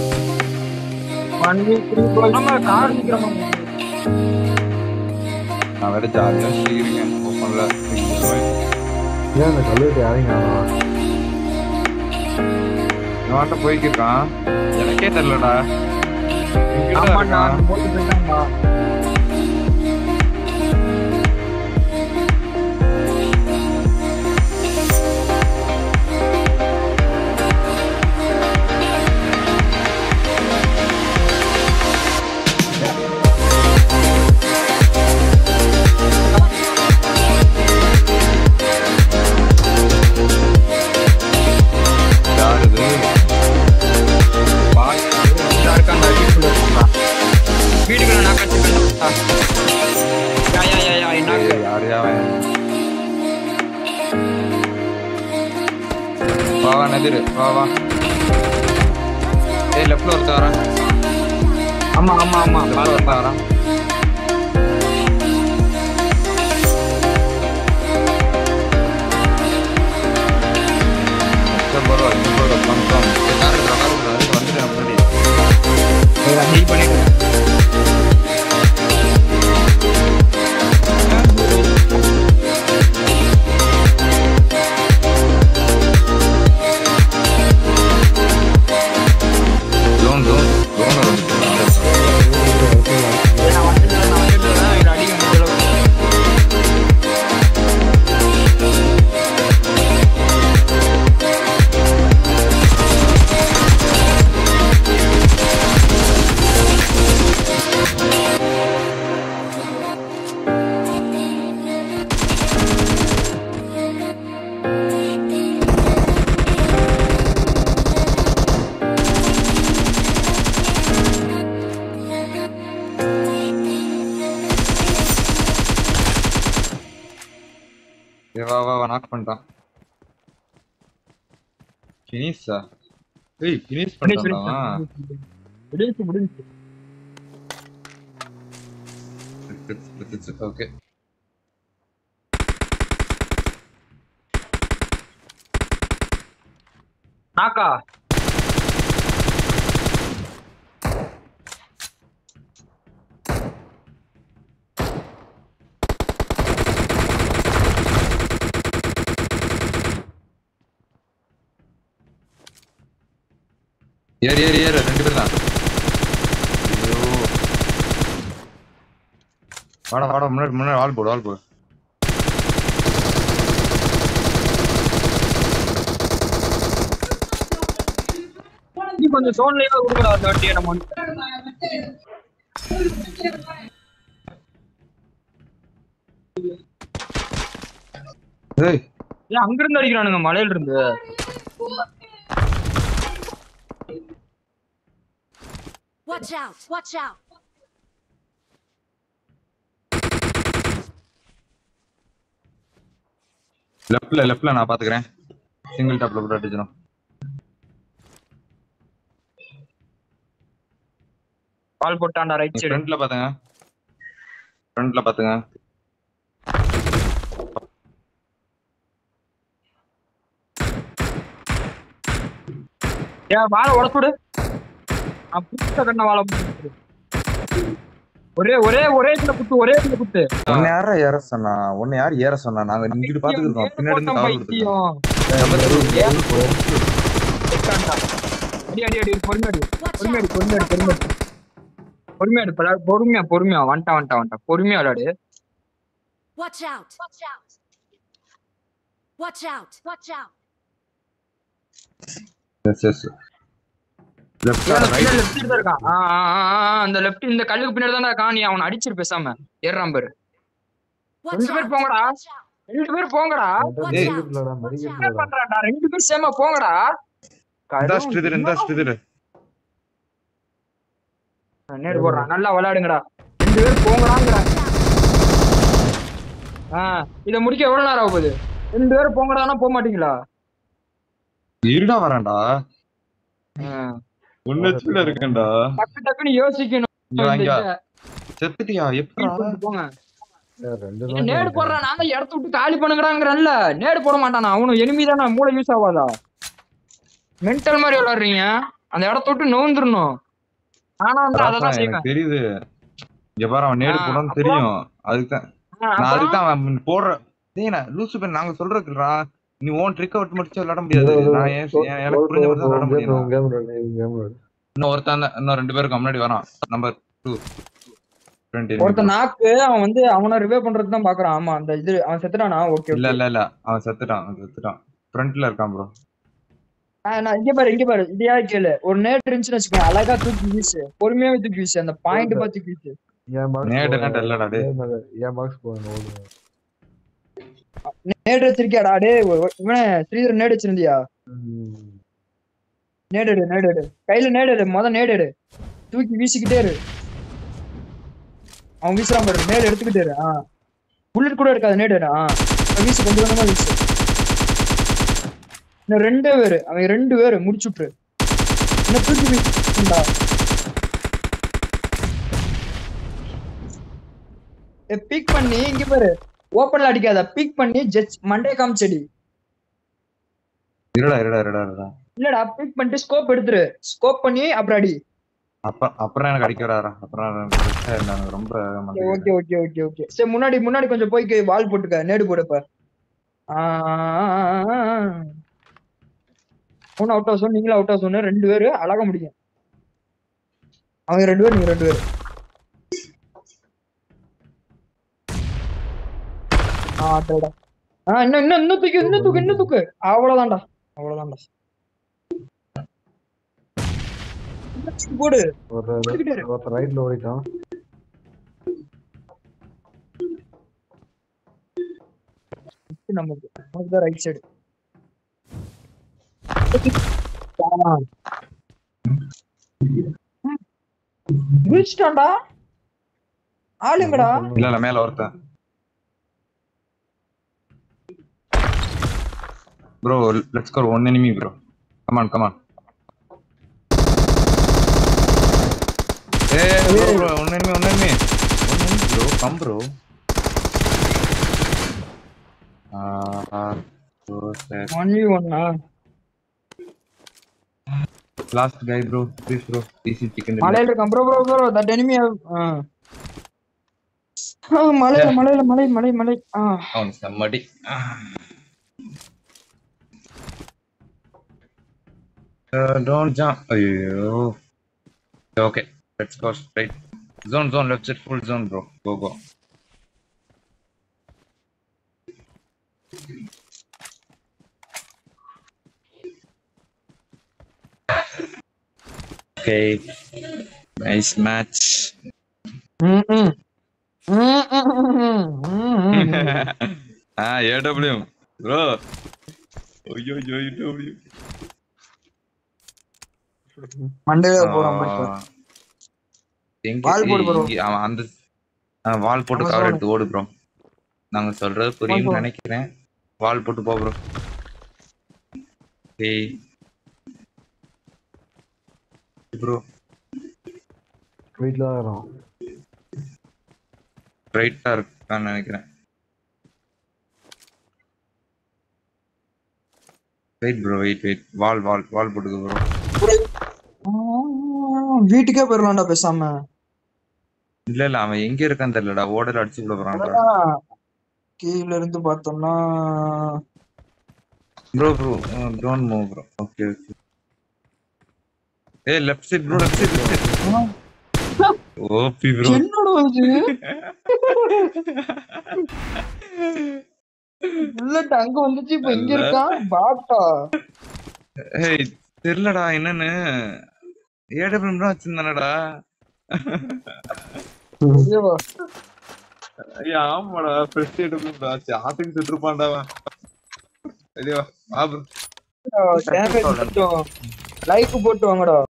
One week three நம்ம car நிக்கிறோம் நான் வேற ஜாலியா சீக்கிரம் ஓப்பன்ல ஏன் அந்த கல்வெட்டு யாரையும் காணோம் இவன்ட்ட போய்க்கிருக்கான் எனக்கே தெரியலடா இங்கதான் ஆமாண்டா இருக்கான். போட்டு போயிட்டான்டா யார் இது? பாய். இதா இருக்கான்டா வீட்டுக்குள்ள இருக்கான்டா வீட்டுக்குள்ள நான் கட்டி போயிட்டா யா யா யா யா நாக்கு ஏய், யாரு அவன்? வா வா நதிரு வா வா ஏய் லெஃப்ட்ல ஒருத்தன் வரான் ஆமா ஆமா ஆமா லெஃப்ட்ல ஒருத்தன் வரான் சரி, bro, இங்க bro, confirm. ஏய், car இருக்குடா, car இருக்குடா, அதுக்கு வந்துட்டு நான் முன்னாடி. ஹெல் பண்ணிட்டு Zone, zone, zone வருது. நான் வந்துட்டு நான் வந்துட்டு இது அடிக்க முடியல ஏய், வா வா வா knock பண்ணிட்டான் ஃபினிஷா ஏய் ஃபினிஷ் முடிஞ்சு பண்ணிட்டான்டா அவன். முடிஞ்சு முடிஞ்சு ஓகே நாக்கா ஏறு ஏறு ஏறு ரெண்டு பேர் தான் ஐயோ வாடா வாடா முன்னாடி முன்னாடி ஆள் போடு ஆள் போடு நீ கொஞ்சம் சோன்லயே கொடுக்கடா அந்த வண்டியை நம்ம ஏய் ஏன் அங்க இருந்து அடிக்கிறானுங்க மலையில இருந்து Watch out! Watch out! லெஃப்ட்ல லெஃப்ட்ல நான் பாத்துக்கிறேன் சிங்கிள் டாப்ல போட்டு அடிச்சிடும் கால் போட்டான்டா ரைட் சைடு ஃப்ரண்ட்ல பாத்துங்க ஃப்ரண்ட்ல பாத்துங்க ஏன் வாழை உடச்சுடு நான் புத்த கண்ண வாழை போட்டு ஒரே ஒரே ஒரே சின்ன குத்து ஒரே சின்ன குத்து உன்னை யாரா ஏற சொன்னா உன்னை யார் ஏற சொன்னா நாங்க இங்கிட்டு பாத்துட்டு இருக்கோம் பின்னாடி இருந்து கால் கொடுத்துருக்கோம் பைத்தியம் அடி அடி அடி பொறுமை அடி Watch பொறுமை அடி out! பொறுமை அடி பொறுமை அடி பொறுமையா அடி பல- பொறுமையா பொறுமையா வந்துட்டா வந்துட்டா வந்துட்டா பொறுமையா விளையாடு Watch out! Watch out! Watch out! Watch out! Yes yes left right left தான் இருக்கான் ஆ, ஆ, ஆ, ஆ, அந்த லெஃப்ட் இந்த கல்லுக்கு பின்னாடி தான் இருக்கான் நீ அவனை அடிச்சிரு பேசாம ஏறான் பாரு Watch ரெண்டு பேர் out! போங்கடா Watch out! ரெண்டு பேர் போங்கடா Watch ஏய். out! மடிக்கிறதுலடா என்ன மடிக்கிறதுலடா பண்றான்டா ரெண்டு பேர் சேமா போங்கடா இந்த ஸ்ட்ரிதர் இந்த ஸ்ட்ரிதர் நேரு போடுறான் நல்லா விளையாடுங்கடா ரெண்டு பேர் போங்கடாங்கிறான் ஆ இத முடிக்க எவ்வளவு நேரம் ஆக போகுது ரெண்டு பேரும் போங்கடானா போக மாட்டீங்களா இருடா வரேன்டா ஆ. ஒன்னு வச்சுல இருக்கேன்டா டக்கு டக்குன்னு யோசிக்கணும் இங்க வா, இங்க வா. இந்த செத்துட்டியா இத எப்படா கொண்டு போங்க சார், ரெண்டு ஏன் தான் நேடு இருக்கு. போடுறான் நான் தான் இடத்த விட்டு காலி பண்ணுங்கடாங்கிறல்ல நேடு போட மாட்டானா அவனும் எனிமி தானே மூளை யூஸ் ஆகாதா மென்டல் மாதிரி விளாடுறீங்க அந்த இடத்த விட்டு நோந்துடணும் ஆனா வந்து ராசா, அதெல்லாம் செய்வேன் எனக்கு தெரியுது இங்க பாரு அவன் நேடு ஆ, போடான்னு அப்புறம்? தெரியும் அதுக்குதான் ஆ, நான் அப்புறம் அதுதான் அவன் போடுற டேய் நான் லூசு பேர் நாங்க சொல்றதுக்குடா நீ ஓன் ட்ரிக் அவுட் முடிச்சு விளையாட முடியாது நான் ஏன் ஏன் எனக்கு புரிஞ்ச மாதிரி தான் விளையாட முடியும் கேம் கேம் கேம் இன்னும் ஒருத்தன் தான் இன்னும் ரெண்டு பேருக்கு முன்னாடி வரான் நம்பர் டூ ஒருத்த நாக்கு அவன் வந்து அவனை ரிவே பண்றது தான் பாக்குறான் ஆமா அந்த இது அவன் செத்துட்டானா ஓகே இல்ல இல்ல இல்ல அவன் செத்துட்டான் அவன் செத்துட்டான் ஃப்ரண்ட்ல இருக்கான் ப்ரோ நான் இங்க பாரு இங்க பாரு இதையா கேளு ஒரு நேட் இருந்துச்சுன்னு வச்சுக்கோங்க அழகா தூக்கி வீசு பொறுமையாவே தூக்கி வீசு அந்த பாயிண்ட் பார்த்து தூக்கி வீசு என் பாக்ஸ் நேடு நேடு இல்லடா டேய் என் பாக்ஸ் போவேன் ஓடுவேன் நேடு வச்சிருக்கியாடா டே இவனே ஸ்ரீதர் நேடு வச்சிருந்தியா நேடு எடு நேடு எடு கையில நேடு எடு முத நேடு எடு தூக்கி வீசிக்கிட்டே இரு அவன் வீசுறான் பாரு நேடு எடுத்துக்கிட்டே இரு ஆ புல்லட் கூட இருக்காது நேடு எடு ஆ இப்ப வீசு கொஞ்சம் கொஞ்சமா வீசு இன்னும் ரெண்டே பேரு அவன் ரெண்டு பேரு முடிச்சு விட்டுரு இன்னும் தூக்கி வீசுடா பீக் பண்ணி இங்க பாரு ஓப்பன்ல அடிக்காத பீக் பண்ணி ஜட்ஜ் மண்டே காமிச்சடி இருடா இருடா இருடா இருடா இல்லடா பிக் பண்ணிட்டு ஸ்கோப் எடுத்துரு ஸ்கோப் பண்ணி அப்புறம் அடி அப்ப அப்புறம் எனக்கு அடிக்க வராரா அப்புறம் எனக்கு பிரச்சனை இல்லை, எனக்கு ரொம்ப மண்டை ஓகே ஓகே ஓகே ஓகே சரி முன்னாடி முன்னாடி கொஞ்சம் போய் வால் போட்டுக்க நேடு போடுப்ப ஒன்னு அவுட் ஹவுஸ் நீங்களும் அவுட் ஹவுஸ் ஒன்று ரெண்டு பேரு அழக முடியும் அவங்க ரெண்டு பேர் நீங்க ரெண்டு பேர் ஆ அடடா. ஆ இன்னும் இன்னும் இன்னும் தூக்கு இன்னும் தூக்கு இன்னும் தூக்கு அவ்வளவுதான்டா அவ்வளவுதான்டா இன்னும் போடு ஒருத்தர் போட்டுக்கிட்டே இரு. ஒருத்தர் ரைட்ல ஓடிட்டான் இது நமக்கு நமக்கு தான் ரைட் சைடு முடிச்சிட்டான்டா ஆளுங்கடா இல்ல இல்ல மேல ஒருத்தன் bro let's go one enemy bro come on come on ஏ bro bro one enemy one enemy one enemy bro come bro ஆ ப்ரோ சார் ஒன் வி ஒன்னா லாஸ்ட் கை bro please bro easy chicken மலையில இருக்கான் bro bro bro that enemy மலையில மலையில மலை மலை மலை ஆ அவன் செம்மடி டோன்ட் ஜம்ப் ஐயோ okay let's go straight zone zone left side full zone bro go go okay nice match ம் ம் ம் ம் ம் ஆ ஏடபிள்யூ ப்ரோ ஐயோ ஐயோ ஏடபிள்யூ மண்டையில போறான் பாரு. எங்க வால் போடு bro. இங்க அவன் அந்த ஆ, வால் போட்டு அவன் கவர் zone. எடுத்து ஓடு ப்ரோ நாங்க சொல்றது புரியும்னு zone. நினைக்கிறேன் வால் போட்டு போ ப்ரோ ஏய் ப்ரோ வீட்ல தான் இருக்கிறோம் ரைட்டா இருக்கான்னு நினைக்கிறேன் wait bro wait wait wall wall wall போட்டுக்க ப்ரோ ஆ, வீட்டுக்கே போயிடலாம்டா பேசாம இல்ல இல்ல அவன் எங்க இருக்கான்னு தெரியலடா ஓடல அடிச்சு விட போறான்டா அதான். கீழ இருந்து பார்த்தோம்னா bro bro don't move bro okay okay ஏய் left side bro left side left side OP bro என்னோட இது புல்லட் அங்க வந்துச்சு இப்ப இங்க இருக்கான் பாட்டா ஏய் தெரியலடா என்னன்னு ஏடபிள்யூ தான் வச்சிருந்தானடா ஐயோவா. ஐயா ஆமாடா ஃப்ரெஷ் ஏடபிள்யூ தான் ஆச்சு ஆத்துக்கு சுட்டுருப்பான்டா அவன் ஐயோ வா ப்ரோ damage மட்டும் லைக் போட்டு வாங்கடா